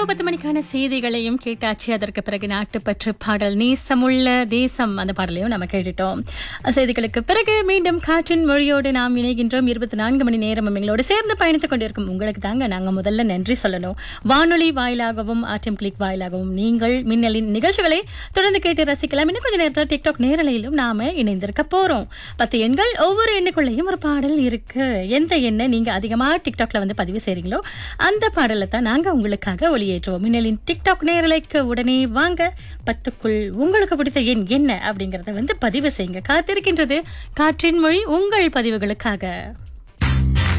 இரவு பத்து மணிக்கான செய்திகளையும் கேட்டாச்சு அதற்கு பிறகு நாட்டுப்பற்று பாடல் நேசமுள்ள தேசம் அந்த பாடலையும் நம்ம கேட்டுட்டோம் செய்திகளுக்கு பிறகு மீண்டும் காற்றின் மொழியோடு நாம் இணைகின்றோம் இருபத்தி நான்கு மணி நேரம் எங்களோடு சேர்ந்து பயணித்துக் கொண்டிருக்கும் உங்களுக்கு தாங்க நாங்க முதல்ல நன்றி சொல்லணும் வானொலி வாயிலாகவும் ஆர்டிஎம் கிளிக் வாயிலாகவும் நீங்கள் மின்னலின் நிகழ்ச்சிகளை தொடர்ந்து கேட்டு ரசிக்கலாம் இன்னும் கொஞ்ச நேரத்தில் டிக்டாக் நேரலையிலும் நாம இணைந்திருக்க போறோம் பத்து எண்கள் ஒவ்வொரு எண்ணுக்குள்ளேயும் ஒரு பாடல் இருக்கு எந்த எண்ணை நீங்க அதிகமா டிக்டாக்ல வந்து பதிவு செய்றீங்களோ அந்த பாடலை தான் நாங்க உங்களுக்காக ஒளியேற்றுவோம் மின்னலின் டிக்டாக் நேரலைக்கு உடனே வாங்க பத்துக்குள் உங்களுக்கு பிடித்த எண் என்ன அப்படிங்கறத வந்து பதிவு செய்யுங்க காத்திருக்கின்றது காற்றின் மொழி உங்கள் பதிவுகளுக்காக